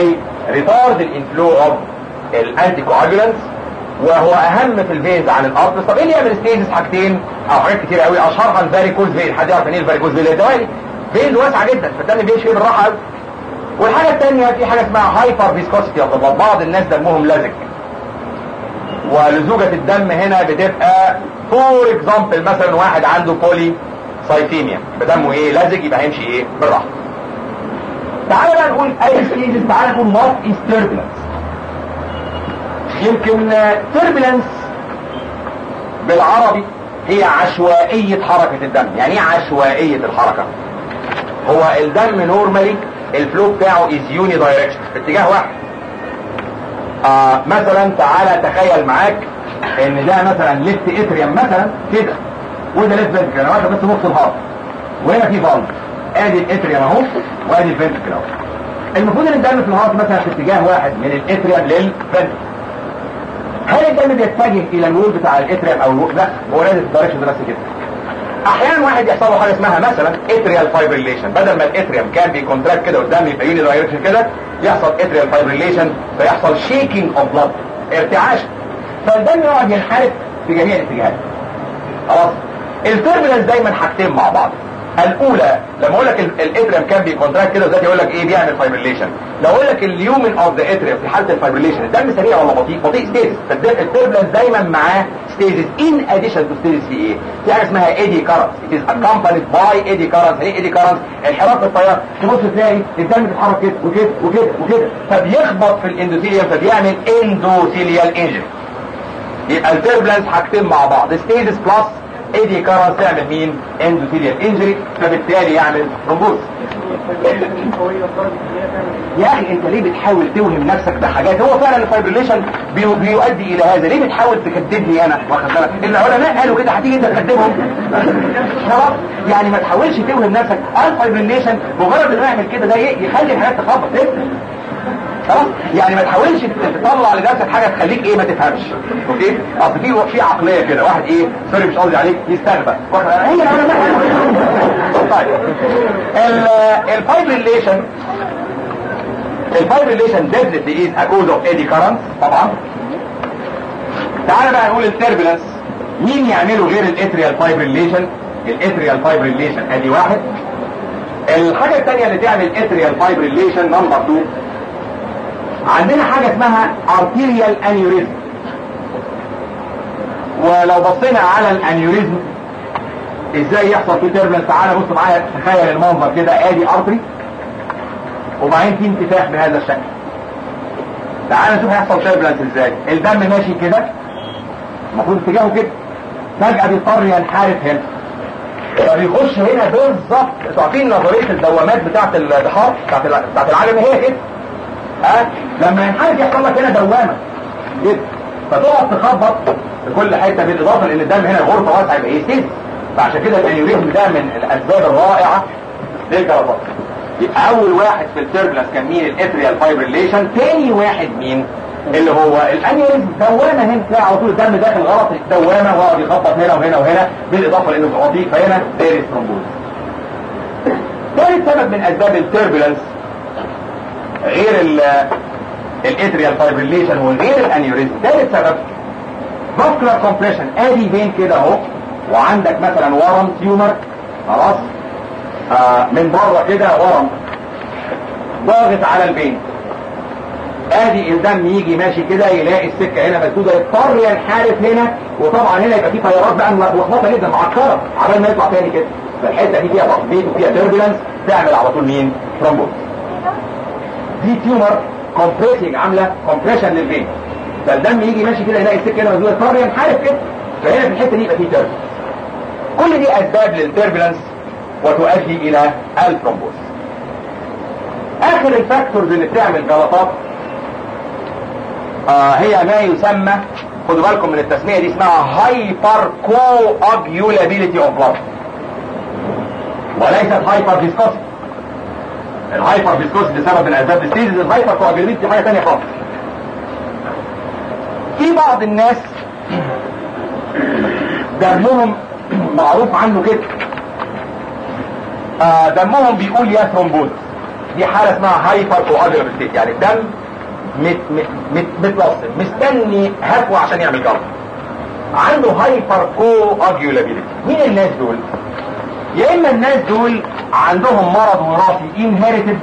ريتارد الانفلو اوف الانتي كواجولانتس وهو اهم في الفيز عن الارتس طب ايه اللي يعمل ستيجز حاجتين او حاجات كتير قوي اشهرها الفاريكوز فين حد يعرف ايه الفاريكوز فين الدوالي فين واسعه جدا فالدم بيمشي بالراحه قوي والحاجه الثانيه في حاجه اسمها هايبر فيسكوسيتي بعض الناس دمهم لزج ولزوجة الدم هنا بتبقى فور اكزامبل مثلا واحد عنده بولي سايتيميا بدمه ايه لزج يبقى هيمشي ايه بالراحه تعالى بقى نقول اي ستيجز تعالى نقول وات از تيربلنس يمكن تيربلنس بالعربي هي عشوائية حركة الدم يعني ايه عشوائية الحركة هو الدم نورمالي الفلو بتاعه از يوني دايركشن في اتجاه واحد آه مثلا تعالى تخيل معاك ان ده مثلا ليفت اتريم مثلا كده وده ليفت فنتركل انا واخد بس نص الهارت وهنا في فالف ادي الاتريم اهو وادي الفنتركل اهو المفروض ان الدم في الهارت مثلا في اتجاه واحد من الاتريم للفنتركل هل الدم بيتجه الى الوول بتاع الاتريم او الوول لا هو لازم الدايركشن ده بس كده احيانا واحد يحصل له حاجه اسمها مثلا اتريال فايبريليشن بدل ما الاتريم كان بيكونتراكت كده قدام يبقى يوني دايركشن كده يحصل اتريال فايبريليشن فيحصل شيكينج اوف بلاد ارتعاش فالدم يقعد ينحرف في جميع الاتجاهات خلاص التربلنس دايما حاجتين مع بعض الاولى لما اقول لك الاتريم كان بيكونتراكت كده ذات يقول لك ايه بيعمل فايبريليشن لو اقول لك اليومن اوف ذا اتريم في حاله الفايبريليشن الدم سريع ولا بطيء بطيء ستيزس فالتربلنس دايما معاه ستيزس ان اديشن تو ستيزس في ايه في حاجه اسمها ايدي كارنس it is accompanied by ايدي كارنس ايه ايدي كارنس انحراف في التيار تبص تلاقي الدم بيتحرك كده وكده وكده وكده فبيخبط في الاندوثيليوم فبيعمل اندوثيليال انجري يبقى التربلنس حاجتين مع بعض ستيزس بلس ايدي كارنس تعمل مين اندوثيليال انجري فبالتالي يعمل ثرومبوز يا اخي انت ليه بتحاول توهم نفسك بحاجات هو فعلا الفايبريليشن بي- بيؤدي الى هذا ليه بتحاول تكذبني انا واخد بالك العلماء قالوا كده هتيجي انت تكذبهم خلاص يعني ما تحاولش توهم نفسك الفايبريليشن مجرد انه يعمل كده ده ي- يخلي الحاجات تخبط إيه؟ خلاص يعني ما تحاولش تطلع لنفسك حاجه تخليك ايه ما تفهمش اوكي اصل في في عقليه كده واحد ايه سوري مش قصدي عليك يستغبى واخد- هي العلماء طيب الفايبريليشن الفايبريليشن definitely is a cause of eddy currents طبعا تعال بقى نقول التربلنس مين يعمله غير الاتريال فايبريليشن الاتريال فايبريليشن ادي واحد الحاجة الثانية اللي تعمل اتريال فايبريليشن نمبر 2 عندنا حاجة اسمها arterial aneurysm ولو بصينا على الانيوريزم ازاي يحصل في تربلنس تعالى بص معايا تخيل المنظر كده ادي ارتري وبعدين في انتفاخ بهذا الشكل تعالى نشوف هيحصل تربلنس ازاي الدم ماشي كده المفروض اتجاهه كده فجأة بيضطر ينحرف هنا فبيخش هنا بالظبط انتوا عارفين نظرية الدوامات بتاعت البحار بتاعت الع- بتاعت العالم هي كده ها لما ينحرف يحصل لك هنا دوامة كده فتقعد تخبط في كل حتة بالاضافة لان الدم هنا غرفة واسعة يبقى ايه سيس فعشان كده الانيوريزم ده من الاسباب الرائعة للجلطات يبقى اول واحد في التربلس كان مين الاتريال فايبريليشن تاني واحد مين اللي هو الانيوريزم دوامه هنا تلاقي على طول الدم داخل غلط دوامه ويقعد يخبط هنا وهنا وهنا بالاضافه لانه بيعطيك فهنا دايرس ثرومبوز ثالث سبب من اسباب التربلنس غير ال الاتريال فايبريليشن وغير الانيوريزم ثالث سبب ماسكولار كومبريشن ادي فين كده اهو وعندك مثلا ورم تيومر خلاص آه من بره كده ورم ضاغط على البين ادي الدم يجي ماشي كده يلاقي السكه هنا مسدوده يضطر ينحرف هنا وطبعا هنا يبقى في تيارات بقى ملخبطه جدا معكره عبال ما يطلع تاني كده فالحته دي فيها تخبيط وفيها تربulence تعمل على طول مين؟ ترومبوز دي تيومر كومبريسنج عامله كومبريشن للفين فالدم يجي ماشي كده يلاقي السكه هنا مسدوده يضطر ينحرف كده فهنا في الحته دي يبقى في تربulence كل دي اسباب للتربulence وتؤدي الى الترومبوز اخر الفاكتورز اللي بتعمل جلطات آه هي ما يسمى خدوا بالكم من التسميه دي اسمها هايبر كواجيولابيلتي اوف بلاد وليست هايبر فيسكوسي الهايبر فيسكوسي ده سبب من اسباب الستيزز الهايبر كواجيولابيلتي دي حاجه ثانيه خالص في بعض الناس دمهم معروف عنه كده آه دمهم بيقول يا ثرومبوز دي حالة اسمها هايبر كواجولابيلتي يعني الدم مت مت مت متلصم مستني هفوة عشان يعمل جلطة عنده هايبر كو اجيولابيلتي مين الناس دول يا اما الناس دول عندهم مرض وراثي انهيرتد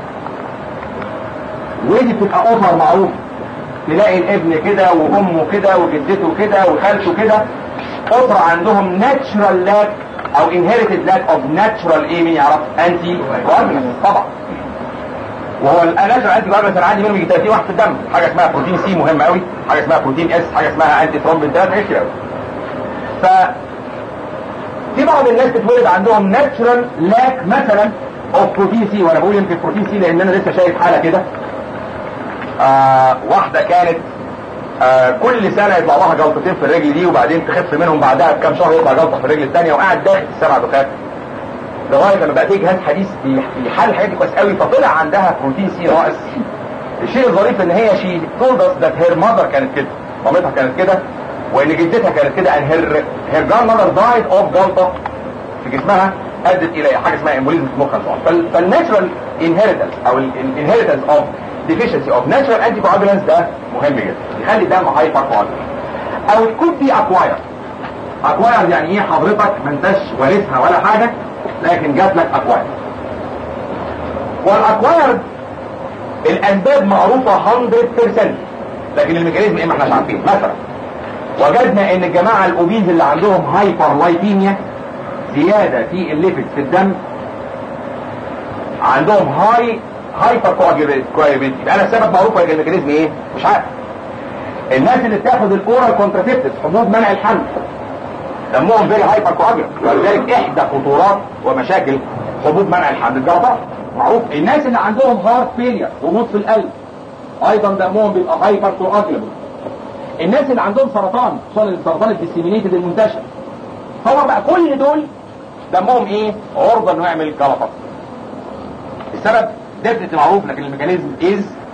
ودي بتبقى اوفر معروف تلاقي الابن كده وامه كده وجدته كده وخالته كده اسرة عندهم ناتشرال لاك او انهيرتد لاك اوف ناتشرال ايه مين يعرف انتي كوادرنس طبعا وهو الناتشرال انتي كوادرنس انا عندي منهم يجي 30 واحد في الدم حاجه اسمها بروتين سي مهم قوي حاجه اسمها بروتين اس حاجه اسمها انتي ثرومبين ده كتير قوي ف في بعض الناس بتولد عندهم ناتشرال لاك مثلا اوف بروتين سي وانا بقول يمكن بروتين سي لان انا لسه شايف حاله كده آه واحده كانت آه كل سنه يطلع لها جلطتين في الرجل دي وبعدين تخف منهم بعدها بكام شهر يطلع جلطه في الرجل الثانيه وقاعد داخل السبع دخات لغايه لما بقى في جهاز حديث بيحل الحاجات دي كويس قوي فطلع عندها بروتين سي ناقص الشيء الظريف ان هي شي told us that her mother كانت كده مامتها كانت كده وان جدتها كانت كده and her her grandmother died of جلطه في جسمها ادت الى حاجه اسمها امبوليزم في مخها فالناتشرال انهيرتنس او الانهيرتنس اوف deficiency of natural anticoagulants ده مهم جدا يخلي الدم هايبر coagulant او it could be acquired acquired يعني ايه حضرتك ما انتش وارثها ولا حاجه لكن جات لك acquired والاكوايرد الاسباب معروفه 100% لكن الميكانيزم ايه ما احناش عارفين مثلا وجدنا ان الجماعه الاوبيز اللي عندهم هايبر لايبيميا زياده في الليبيد في الدم عندهم هاي هايبر كواجيبيلتي يبقى انا السبب معروف لكن الميكانيزم ايه مش عارف الناس اللي بتاخد الاورال كونتراسيبتيف حبوب منع الحمل دمهم فيري هايبر كواجيبيلتي ولذلك احدى خطورات ومشاكل حبوب منع الحمل الجلطات معروف الناس اللي عندهم هارت فيلير وموت في القلب ايضا دمهم بيبقى هايبر كواجيبيلتي الناس اللي عندهم سرطان خصوصا السرطان الديسيمينيتد المنتشر هو بقى كل دول دمهم ايه عرضه انه يعمل جلطات السبب ديفنت معروف لكن الميكانيزم از